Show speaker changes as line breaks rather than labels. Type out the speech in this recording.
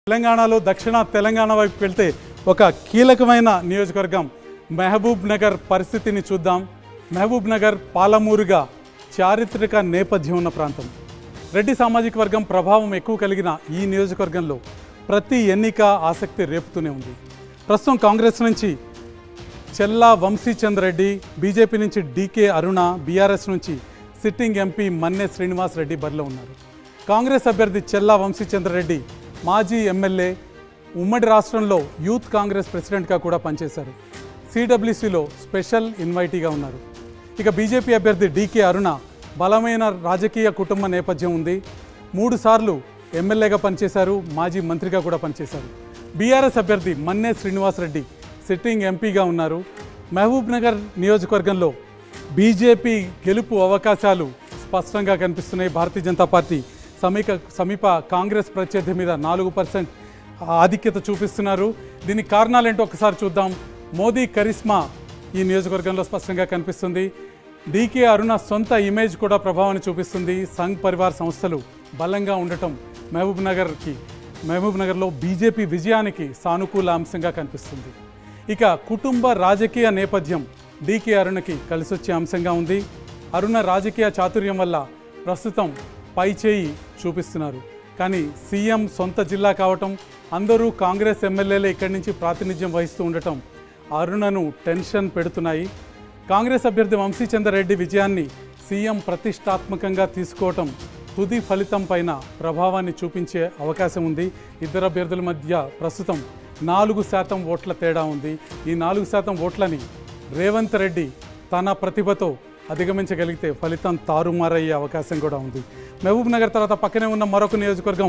తెలంగాణలో దక్షిణ తెలంగాణ వైపు వెళ్తే ఒక కీలకమైన నియోజకవర్గం మహబూబ్ నగర్ పరిస్థితిని చూద్దాం మహబూబ్ నగర్ పాలమూరుగా చారిత్రక నేపథ్యం ఉన్న ప్రాంతం రెడ్డి సామాజిక వర్గం ప్రభావం ఎక్కువ కలిగిన ఈ నియోజకవర్గంలో ప్రతి ఎన్నిక ఆసక్తి రేపుతూనే ఉంది ప్రస్తుతం కాంగ్రెస్ నుంచి చెల్లా వంశీచంద్ రెడ్డి బీజేపీ నుంచి డీకే అరుణ బీఆర్ఎస్ నుంచి సిట్టింగ్ ఎంపీ మన్నె శ్రీనివాస్ రెడ్డి బరిలో ఉన్నారు కాంగ్రెస్ అభ్యర్థి చెల్లా వంశీచంద్ర రెడ్డి మాజీ ఎమ్మెల్యే ఉమ్మడి రాష్ట్రంలో యూత్ కాంగ్రెస్ ప్రెసిడెంట్గా కూడా పనిచేశారు సిడబ్ల్యూసిలో స్పెషల్ ఇన్వైటీగా ఉన్నారు ఇక బీజేపీ అభ్యర్థి డీకే అరుణ బలమైన రాజకీయ కుటుంబ నేపథ్యం ఉంది మూడు సార్లు ఎమ్మెల్యేగా పనిచేశారు మాజీ మంత్రిగా కూడా పనిచేశారు బీఆర్ఎస్ అభ్యర్థి మన్నే శ్రీనివాస్ రెడ్డి సిట్టింగ్ ఎంపీగా ఉన్నారు మహబూబ్ నగర్ నియోజకవర్గంలో బీజేపీ గెలుపు అవకాశాలు స్పష్టంగా కనిపిస్తున్నాయి భారతీయ జనతా పార్టీ సమీక సమీప కాంగ్రెస్ ప్రత్యర్థి మీద నాలుగు పర్సెంట్ ఆధిక్యత చూపిస్తున్నారు దీనికి కారణాలేంటో ఒకసారి చూద్దాం మోదీ కరిస్మా ఈ నియోజకవర్గంలో స్పష్టంగా కనిపిస్తుంది డీకే అరుణ సొంత ఇమేజ్ కూడా ప్రభావాన్ని చూపిస్తుంది సంఘ్ పరివార్ సంస్థలు బలంగా ఉండటం మహబూబ్ నగర్కి మహబూబ్ నగర్లో బీజేపీ విజయానికి సానుకూల అంశంగా కనిపిస్తుంది ఇక కుటుంబ రాజకీయ నేపథ్యం డీకే అరుణకి కలిసొచ్చే అంశంగా ఉంది అరుణ రాజకీయ చాతుర్యం వల్ల ప్రస్తుతం పై చేయి చూపిస్తున్నారు కానీ సీఎం సొంత జిల్లా కావటం అందరూ కాంగ్రెస్ ఎమ్మెల్యేలే ఇక్కడి నుంచి ప్రాతినిధ్యం వహిస్తూ ఉండటం అరుణను టెన్షన్ పెడుతున్నాయి కాంగ్రెస్ అభ్యర్థి వంశీచందర్ రెడ్డి విజయాన్ని సీఎం ప్రతిష్టాత్మకంగా తీసుకోవటం తుది ఫలితం పైన ప్రభావాన్ని చూపించే అవకాశం ఉంది ఇద్దరు అభ్యర్థుల మధ్య ప్రస్తుతం నాలుగు శాతం ఓట్ల తేడా ఉంది ఈ నాలుగు శాతం ఓట్లని రేవంత్ రెడ్డి తన ప్రతిభతో అధిగమించగలిగితే ఫలితం తారుమారయ్యే అవకాశం కూడా ఉంది మహబూబ్ నగర్ తర్వాత పక్కనే ఉన్న మరొక నియోజకవర్గం